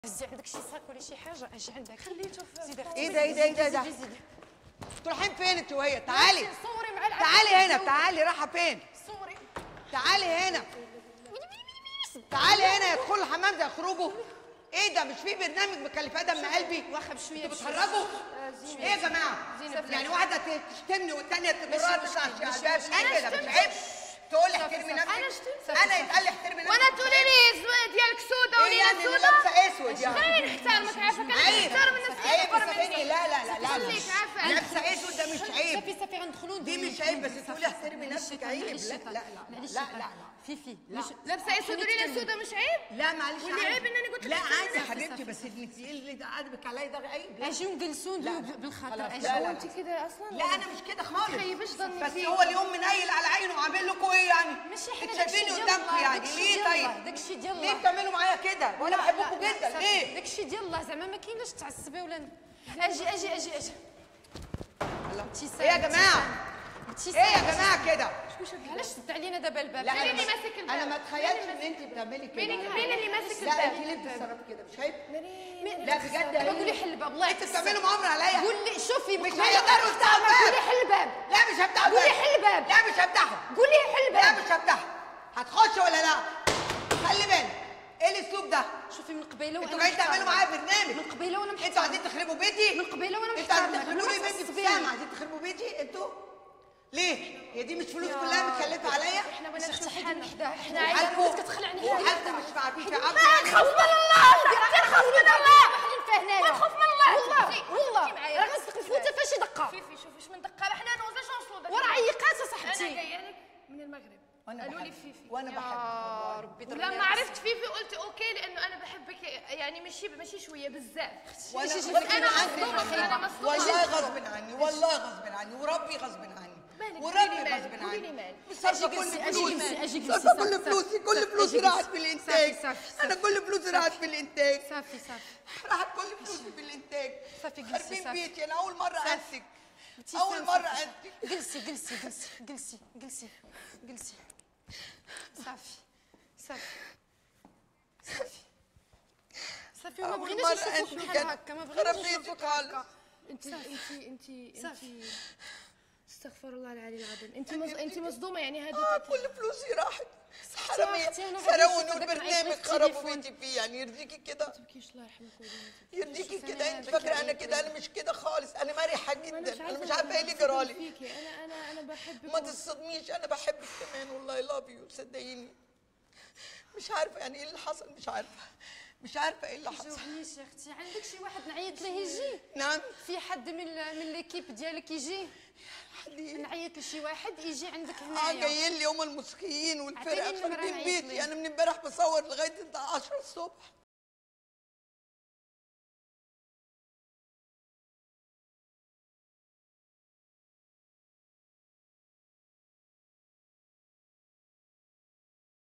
زي عندك شي صاك ولا شي حاجه اجي عندك خليته في زيد ايه ده ايه ده ايه ده ده زيد زيد انتوا رايحين فين انت وهي تعالي صوري مع العفو تعالي هنا تعالي رايحه فين صوري تعالي هنا تعالي هنا يدخلوا الحمام ده يخرجوا ايه ده مش في برنامج مكلفاه دم قلبي واخا بشويه انتوا بتهرجوا ايه يا جماعه يعني واحده ت- تشتمني والثانيه تمرها تطلع ده ايه كده مش عيب تقول لي احترمي نفسك أنا شتمت. انا يتقال لي احترمي نفسك وانا تقولي لي زو- ديالك سودا ايه يعني ولينا اللي سودا لابسه اسود يعني خليني نحترمك عارفه كان عيب نحترم الناس عيب اكبر بس مني لا لا لا لا خليك عارفه لابسه اسود ده مش عيب صافي صافي غندخلوا دي مش عيب بس تقولي احترمي نفسك عيب لا لا لا معليش لا لا لا فيفي لا. لابسه اسود ولينا سودا مش عيب لا معلش واللي عيب إن أنا قلت لا لك عادي يا صافي، حبيبتي بس انت ايه اللي ده عاجبك عليا ده عيب لا اجي ونجلسوا لا. ندويو بالخاطر خلاص، اجي لا، لا. انت كده اصلا لا انا مش كده خالص تخيبش ظنك بس فيا. هو اليوم منيل على عينه وعامل لكم ايه يعني ماشي حنا انتوا داكشي شايفيني ديال قدامكم الله، يعني داكشي ليه ديال الله، طيب داكشي ديال ليه الله. بتعملوا معايا كده وانا بحبكم جدا ليه داكشي ديال الله زعما ما كايناش تعصبي ولا اجي اجي اجي اجي ابتسام ايه يا جماعه ابتسام ايه يا جماعه كده علاش سد علينا دابا الباب لا مين انا اللي ما- ماسك الباب؟ انا ما اتخيلش ان انت بتعملي كده مين مين اللي ماسك لا انت الباب ليه بتتصرفي كده مش عيب مين- لا بجد طب قولي حل الباب الله انت يحفظك بتعملوا مؤامره عليا قول لي شوفي مش مقبلة- هيقدروا يفتحوا قولي الباب حل الباب لا مش هفتحه قولي حل الباب لا مش هفتحه قولي حل لا الباب مش هفتحه هتخش ولا لا خلي بالك ايه الاسلوب ده شوفي من قبيله وانا انتوا جايين تعملوا معايا محترمة. برنامج من قبيله وانا انتوا محترمة. عايزين تخربوا بيتي من قبيله وانا انتوا عايزين محترمة. تخربوا لي أنا ما بيتي تعصبيني. بسام عايزين تخربوا بيتي انتوا ليه هي دي مش فلوس كلها متكلفه عليا احنا وانا تحنا حدا احنا وحالكم عايزين كتخلعني هنا وحالكم مش عارفين في عبد خوف من الله خوف من الله واحد هنايا والخوف من الله والله تمشي- والله تمشي معايا. راه غنسقي فوته فاشي دقه فيفي شوفي اش من دقه احنا نوصلش نوصلوا داك وراه الوقت. عيقات انا صاحبتي جايه لك من المغرب وانا قالوا لي بحبك فيفي وانا يا بحبك ربي ضرني ولما راسي. عرفت فيفي قلت اوكي لانه انا بحبك يعني ماشي ماشي شويه بزاف وانا شي- شي- غصب أنا عني مصدومة، أنا مصدومة. والله غصب عني والله غصب عني وربي غصب عني مالك؟ وربي قولي لي مالك؟ غصب قولي لي عني مالك؟ صرفه أجي كل جلسي، أجي فلوسي جلسي، أجي جلسي، صرفه صافي، كل صافي، فلوسي كل صافي، فلوسي أجي راحت جلسي. في الانتاج صافي، صافي، انا كل فلوسي راحت في الانتاج صافي صافي راحت كل فلوسي في الانتاج صافي، جلسي، خاربين صافي. بيتي انا اول مره صافي. انتج ابتسام، اول مره صافي. انتج جلسي جلسي جلسي جلسي جلسي جلسي صافي صافي صافي صافي وما أول بغيناش مرة نشوفوك أنتج بحال أنا. هكا ما خرب بغيناش بيتي نشوفوك خالص. هكا انت انت انت انت صافي. استغفر الله العلي العظيم انت مز... انت مصدومه يعني هذا آه كل فلوسي راحت أختي، حرامية أنا غادي سرقوني نشوف هذاك والبرنامج العيط في خربوا التليفون. بيتي فيه يعني يرضيكي كده تبكيش الله يرحمك ويرحمك يرضيكي شوف كده أنا انت بكي فاكره انا عليك كده انا مش كده خالص انا مرحه جدا انا مش عارفه ايه اللي جرالي جرالي فيكي انا انا انا بحبك ما تصدميش انا بحبك كمان والله اي لاف يو صدقيني مش عارفه يعني ايه اللي حصل مش عارفه مش عارفه ايه اللي حصل جاوبنيش يا اختي عندك شي واحد نعيط ليه يجي نعم في حد من ال- من ليكيب ديالك يجي حدي نعيط لشي واحد يجي عندك اه هنايا جايين لي هم الموسيقيين والفرقه أعطيني النمرة خاربين نعيط بيتي ليه. انا من امبارح بصور لغايه 10 الصبح